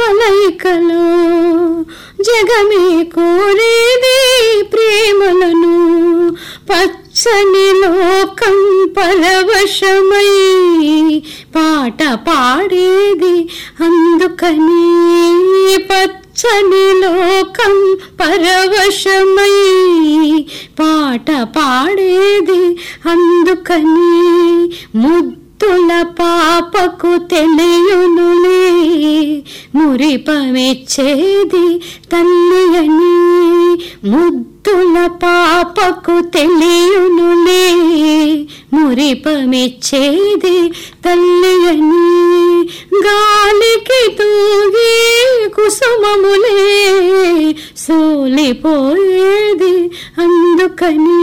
కలయికలో జగమే కోరేది ప్రేమలను పచ్చని లోకం పరవశమై పాట పాడేది అందుకని పచ్చని లోకం పరవశమై పాట పాడేది అందుకని ముద్దుల పాపకు తెలియనులే మురిపమెచ్చేది తల్లి అని ముద్దుల పాపకు తెలియనులే మురిపమెచ్చేది తల్లి అని గాలికి తూగి కుసుమములే సోలిపోయేది అందుకని